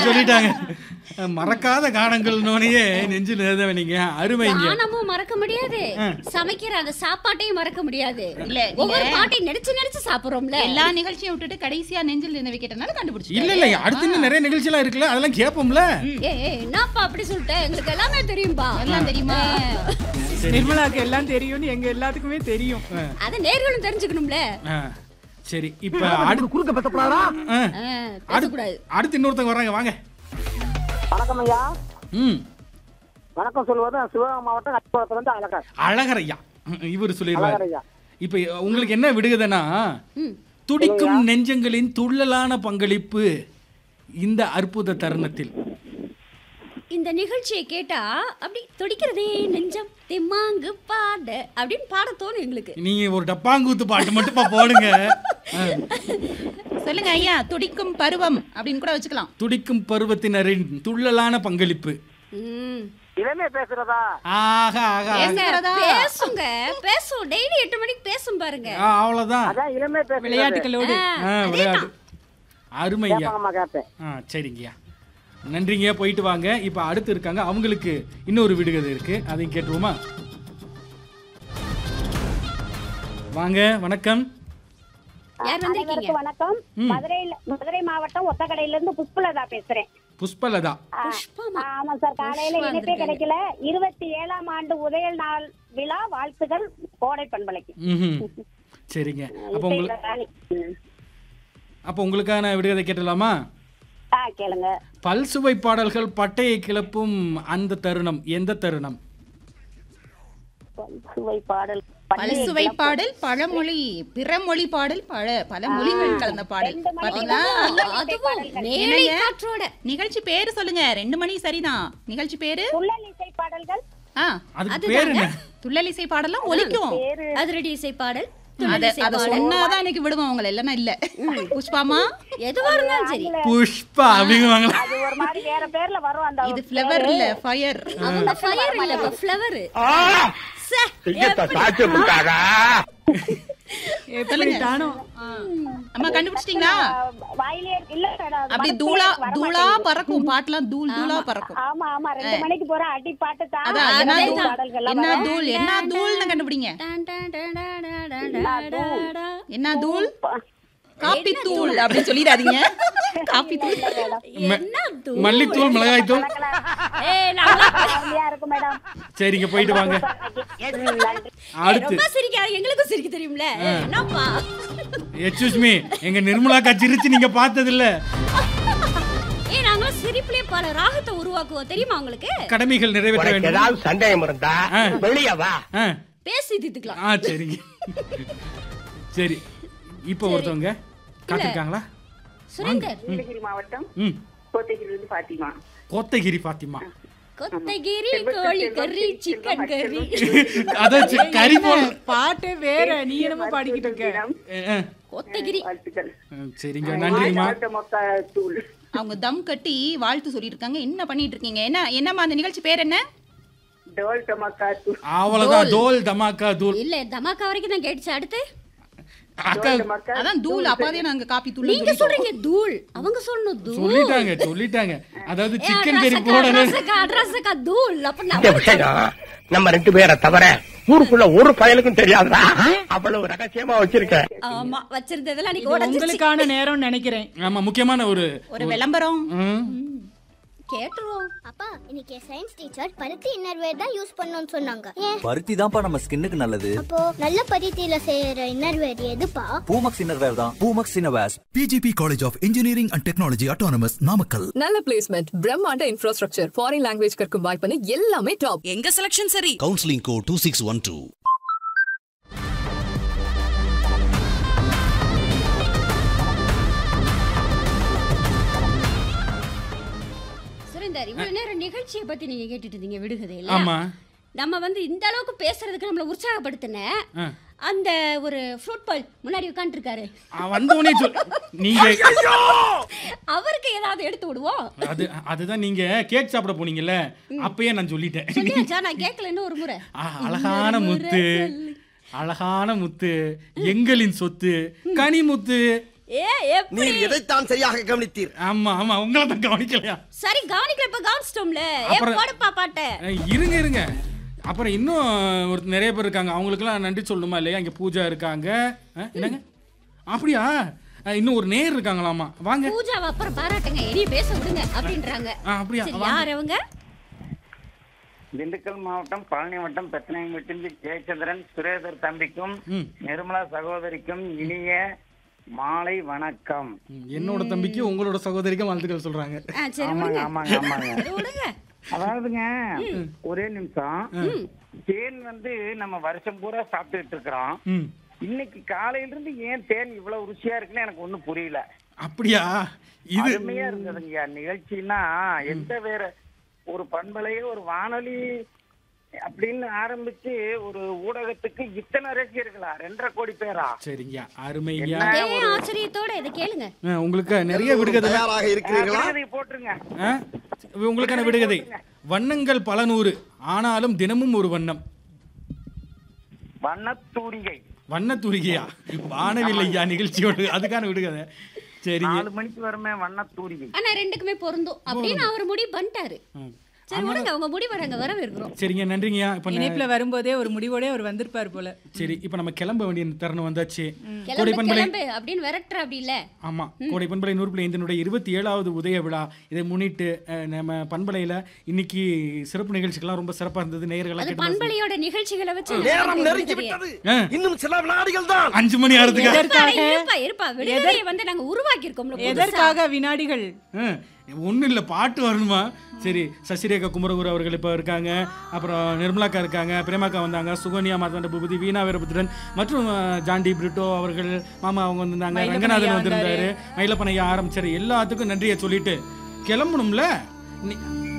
சொல்லிட்டாங்க மறக்காத காணங்கள்னோனையே நெஞ்சில் எழுதவனீங்க அருமைங்க காணமும் மறக்க முடியாது சமைக்கிற அந்த சாப்பாட்டையும் மறக்க முடியாது இல்ல, ஒவ்வொரு நீங்க- பாட்டையும் நினைச்சு நினைச்சு சாப்பிடுறோம்ல எல்லா நிகழ்ச்சியும் விட்டுட்டு கடைசியா நெஞ்சில் நினைவு கேட்டனால கண்டுபிடிச்சு இல்ல இல்ல அடுத்து இன்னும் நிறைய நிகழ்ச்சியெல்லாம் இருக்குல்ல அதெல்லாம் கேட்போம்ல ஏய் ஏய், என்னப்பா அப்படி சொல்லிட்டேன் எங்களுக்கு எல்லாமே தெரியும்பா எல்லாம் தெரியுமா நிர்மலாக்கு எல்லாம் தெரியும்னு எங்க எல்லாத்துக்குமே தெரியும் அத நேர்களும் தெரிஞ்சுக்கணும்ல ஆ, சரி இப்ப அடுத்து குறுக்க பேசப்படாதா ஆ, ஆ, பேசக்கூடாது அடுத்து இன்னொருத்தங்க வர்றாங்க வாங்க வணக்கம் ஐயா ம் வணக்கம் சொல்வது சிவகங்கை மாவட்டம் நட்புறத்துல இருந்து அழகர் அழகரையா இவர் சொல்லிடுவார் அழகரையா இப்ப உங்களுக்கு என்ன விடுகுதுன்னா ம். துடிக்கும் நெஞ்சங்களின் துள்ளலான பங்களிப்பு இந்த அற்புத தருணத்தில் இந்த நிகழ்ச்சியை கேட்டா அப்படி துடிக்கிறதே நெஞ்சம் திம்மாங்கு பாட அப்படின்னு பாட தோணும் எங்களுக்கு நீங்க ஒரு டப்பாங்கூத்து பாட்டு மட்டும் பா போடுங்க ஆ. சொல்லுங்க ஐயா துடிக்கும் பருவம் அப்படின்னு கூட வச்சுக்கலாம் துடிக்கும் பருவத்தினரின் துள்ளலான பங்களிப்பு ம். இளமே பேசுறதா ஆகா ஆகா ஆகா. பேசுறதா? பேசுங்க பேசும் டெய்லி எட்டு மணிக்கு பேசும் பாருங்க ஆ, அவ்வளவுதான் அதான் இளமே பேசுறது விளையாட்டுகளோடு ஆ, விளையாடு அருமையா கேட்பாங்கம்மா கேட்பேன் ஆ சரிங்கய்யா நன்றிங்க போயிட்டு வாங்க இப்போ அடுத்து இருக்காங்க அவங்களுக்கு இன்னொரு விடுகதை இருக்கு அதையும் கேட்டுருவோமா வாங்க வணக்கம் யார் வந்திருக்கீங்க அனைவருக்கும் வணக்கம் ம். மதுரையில மதுரை மாவட்டம் ஒத்தக்கடையில இருந்து புஷ்பலதா பேசுறேன் புஷ்பலதா ஆ, புஷ்பமா ஆமா சார் காலையில புஷ்பா இணைப்பே வந்திருக்காங்க. கிடைக்கல இருபத்தி ஏழாம் ஆண்டு உதயல் நாள் விழா வாழ்த்துகள் கோடை பண்பலைக்கு ம் சரிங்க அப்போ உங்களுக்கு இசையில ராணி. ம். அப்போ உங்களுக்கான விடுகதை கேட்டலாமா ஆ கேளுங்க பல்சுவை பாடல்கள் பட்டையை கிளப்பும் அந்த தருணம் எந்த தருணம் சுவை பாடல் பல்சுவை பாடல் பழமொழி பிறமொழி பாடல் பல பல மொழிகள் கலந்த பாடல் ரெண்டு மணி பாத்தீங்களா அதுவும் மேலை என்னங்க? காற்றோட நிகழ்ச்சி பேரு சொல்லுங்க ரெண்டு மணி சரிதான் நிகழ்ச்சி பேரு துள்ளல் இசை பாடல்கள் ஆ அதுக்கு பேர் என்ன துள்ளல் இசை பாடலாம் ஒலிக்கும் பேரு அதிரடி இசை பாடல் அத துள்ளல் இசை அத பாடல் சொன்னாதான் எனக்கு விடுவோம் அவங்கள இல்லைன்னா இல்ல புஷ்பாமா எதுவா இருந்தாலும் சரி புஷ்பா அப்படிங்குவாங்களா அது ஒரு மாதிரி வேற பேர்ல வரும் அந்த இது ஃபிளவர் இல்ல ஃபயர் அவங்க ஃபயர் இல்ல இப்ப ஃப்ளவர் எப்படிட்டானோ அம்மா கண்டுபிடிச்சிட்டீங்களா வாயிலே இல்ல சார் அது அப்படி மனசுலயே தூளா வர தூளா மாட்டேங்குது. பறக்கும் பாட்டுலாம் தூள் தூளா பறக்கும் ஆமா ஆமா ரெண்டு மணிக்கு போற அடி பாட்டு தான் அதான் என்ன அதே தூள் பாடல்கள்லாம் என்ன வரும். தூள் என்ன தூள்னு கண்டுபிடிங்க என்ன தூள் காப்பி தூள் அப்படின்னு சொல்லிடாதீங்க காப்பி தூள் என்ன தூள்? மல்லித்தூள் மிளகாய்த்தூள் ஏய், நாங்களா- அருமையா இருக்கும் மேடம் சரிங்க போயிட்டு வாங்க ம், நன்றி. அடுத்து ரொம்ப சிரிக்காது எங்களுக்கும் சிரிக்க தெரியும்ல என்னப்பா எக்ஸ்கூஸ் மீ எங்க நிர்மலாக்கா சிரிச்சு நீங்க பார்த்தது இல்ல ஏய் நாங்களும் சிரிப்புலயே பல ராகத்தை உருவாக்குவோம் தெரியுமா உங்களுக்கு கடமைகள் நிறைவேற்ற உனக்கு வேண்டும் ஏதாவது சந்தேகம் இருந்தா ஆ. வெளியே வா ஆ, பேசி தீர்த்துக்கலாம் ஆ சரிங்க சரி இப்போ ஒருத்தவங்க காத்திருக்காங்களா சுரேந்தர் நீலகிரி மாவட்டம் ம் கோத்தகிரிலிருந்து பாத்திமா கோத்தகிரி பாத்திமா கொத்தகிரி கோழி கறி சிக்கன் கறி அதான் சி- கறி போல் பாட்டு வேற நீ என்னமோ பாடிக்கிட்டு இருக்க அஹ், அஹ். கொத்தகிரி வாழ்த்துக்கள் அஹ், சரிங்க நன்றிங்கம்மா ஆட்ட மொக்க தூள் அவங்க தம் கட்டி வாழ்த்து சொல்லியிருக்காங்க என்ன பண்ணிட்டு இருக்கீங்க என்ன என்னம்மா அந்த நிகழ்ச்சி பேர் என்ன டோல் டமக்கா தூள் அவ்வளவுதான் தோல் தமாக்கா தூள் இல்ல தமாக்கா வரைக்கும் தான் கேட்டுச்சு அடுத்து அக்கா டமக்கா அதான் தூள் அப்பாதே நாங்க காப்பி தூள் நீங்க சொல்றீங்க தூள் அவங்க சொல்லணும் தூள் சொல்லிட்டாங்க சொல்லிட்டாங்க அதாவது ஏய், சிக்கன் கறி அட்ரஸக்கா, போடணும் அட்ரஸக்கா, அட்ரஸக்கா, தூள் அப்ப இந்த நம்ம விஷயம் நம்ம ரெண்டு பேரை தவிர ஊருக்குள்ள ஒரு பயலுக்கும் தெரியாதுடா அவ்வளவு ரகசியமா வச்சிருக்கேன் ஆமா வச்சிருந்ததெல்லாம் இது நீங்க உடஞ்சிருச்சு உங்களுக்கான நேரம் நினைக்கிறேன் ஆமா முக்கியமான ஒரு ஒரு விளம்பரம் ம், கேட்டுருவோம் அப்பா இன்னைக்கு சயின்ஸ் டீச்சர் பருத்தி இன்னர்வேர் தான் யூஸ் பண்ணணும்னு சொன்னாங்க ஏன் பருத்தி தான்ப்பா நம்ம ஸ்கின்னுக்கு நல்லது அப்போ நல்ல பருத்தியில செய்யற இன்னர்வேர் எதுப்பா பூமக்ஸ் இன்னர்வேர் தான் Poomex innerwears PGP College of Engineering and Technology Autonomous Namakkal. நல்ல பிளேஸ்மெண்ட் பிரம்மாண்ட இன்ஃப்ராஸ்ட்ரக்சர் ஃபாரின் லாங்குவேஜ் கற்கும் வாய்ப்புன்னு எல்லாமே டாப் எங்க செலக்ஷன் சரி counselling code two six one two Surender இவ்வளவு நேரம் நிகழ்ச்சியை பத்தி நீங்க கேட்டுட்டு இருந்தீங்க விடுகதை இல்ல ஆமா நம்ம வந்து இந்த அளவுக்கு பேசுறதுக்கு நம்மள உற்சாகப்படுத்தின ஆ. அந்த ஒரு ஃப்ரூட் பால் முன்னாடி உட்காந்துருக்காரு ஆ, வந்தவனே சொல் நீங்க அவருக்கு ஏதாவது எடுத்து விடுவோம் அது அதுதான் நீங்க கேக் சாப்பிட போனீங்கல்ல அப்பயே நான் சொல்லிட்டேன் சொல்லியாச்சா நான் கேட்கல இன்னும் ஒரு முறை ஆ, அழகான முத்து அழகான முத்து எங்களின் சொத்து கனிமுத்து ஏ எப்படி நீர் எதைத்தான் சரியாக கவனித்தீர் ஆமா ஆமா உங்களை தான் கவனிக்கலையா சரி கவனிக்கல இப்ப கவனிச்சிட்டோம்ல ஏ அப்புறம்- போடுப்பா பாட்ட அஹ், இருங்க இருங்க அப்புறம் இன்னும் ஒரு நிறைய பேர் இருக்காங்க அவங்களுக்குலாம் நன்றி சொல்லணுமா இல்லையா இங்க பூஜா இருக்காங்க அஹ், என்னங்க அப்படியா அஹ், இன்னும் ஒரு நேர் இருக்காங்களாமா வாங்க பூஜாவை அப்புறம் பாராட்டுங்க இனி பேச விடுங்க அப்படின்றாங்க ஆ, அப்படியா? சரி, வாங்க. யார் அவங்க திண்டுக்கல் மாவட்டம் பழனி வட்டம் பெத்தனாயம்பட்டிலிருந்து ஜெயச்சந்திரன் சுரேதர் தம்பிக்கும் ம். நிர்மலா சகோதரிக்கும் இனிய மாலை வணக்கம் என்னோட தம்பிக்கு உங்களோட சகோதரிக்கும் வாழ்த்துக்கள் சொல்றாங்க ஆ, சரி ஆமாங்க விடுங்க ஆமாங்க ஆமாங்க சரி, விடுங்க அதாவதுங்க ஒரே நிமிஷம் தேன் வந்து நம்ம வருஷம் பூரா சாப்பிட்டுட்டு இருக்கிறோம் ம் இன்னைக்கு காலையில இருந்து ஏன் தேன் இவ்வளவு ருசியா இருக்குன்னு எனக்கு ஒண்ணும் புரியல அப்படியா இது அருமையா இருந்ததுங்க நிகழ்ச்சின்னா எந்த வேற ஒரு பண்பலையே ஒரு வானொலி அப்படின்னு ஆரம்பிச்சு ஒரு ஊடகத்துக்கு இத்தனை ரசிகர்களா ரெண்டரை கோடி பேரா சரிங்க அருமைங்க அதே ஆச்சரியத்தோட இதை கேளுங்க அஹ், உங்களுக்கு நிறைய விடுகதை தயாராக இருக்கிறீர்களா விடுகதை போட்டுருங்க அஹ், உங்களுக்கான விடுகதை வண்ணங்கள் பல நூறு ஆனாலும் தினமும் ஒரு வண்ணம் வண்ணத்தூரிகை வண்ணத்தூரிகையா வானவில்லையா நிகழ்ச்சியோடு அதுக்கான விடுகதை சரிங்க நாலு மணிக்கு வருமே வண்ணத்தூரிகை ஆனா ரெண்டுக்குமே பொருந்தும் அப்படின்னு அவர் முடிவு பண்ணிட்டாரு ம். சரி விடுங்க உங்க முடிவு நாங்க வரவேற்கிறோம் சரிங்க நன்றிங்கய்யா இப்போ இணைப்புல வரும்போதே ஒரு முடிவோடே அவர் வந்திருப்பார் போல சரி இப்போ நம்ம கிளம்ப வேண்டிய தருணம் வந்தாச்சு கோடை கிளம்பு பண்பலை கிளம்பு அப்படின்னு விரட்டுற அப்படி இல்ல ஆமா கோடை பண்பலை நூறு புள்ளி ஐந்தினுடைய இருபத்தி ஏழாவது உதய விழா இதை முன்னிட்டு அஹ், நம்ம பண்பலையில இன்னைக்கு சிறப்பு நிகழ்ச்சிகள்லாம் ரொம்ப சிறப்பா இருந்தது நேயர்களா அது கேட்டு பண்பலையோட நிகழ்ச்சிகளை வச்சு நேரம் நெருங்கி விட்டது அஹ், இன்னும் சில வினாடிகள் தான் அஞ்சு மணி ஆறதுக்கு அட, இருப்பா இருப்பா விடுதலையை வந்து நாங்க உருவாக்கி இருக்கோம்ல எதற்காக வினாடிகள் ஒன்றும் இல்லை பாட்டு வரணுமா சரி சசிரேகா குமரகுரு அவர்கள் இப்போ இருக்காங்க அப்புறம் நிர்மலாக்கா இருக்காங்க பிரேமாக்கா வந்தாங்க சுகன்யா மாதாண்ட பூபதி வீணா வீரபுத்திரன் மற்றும் அஹ், ஜாண்டி பிரிட்டோ அவர்கள் மாமா அவங்க வந்திருந்தாங்க மயிலப்பன் ரங்கநாதன் ஐயா வந்திருந்தாரு மயிலப்பன் ஐயா ஆரம்பிச்சாரு எல்லாத்துக்கும் நன்றியை சொல்லிட்டு கிளம்பணும்ல நீ-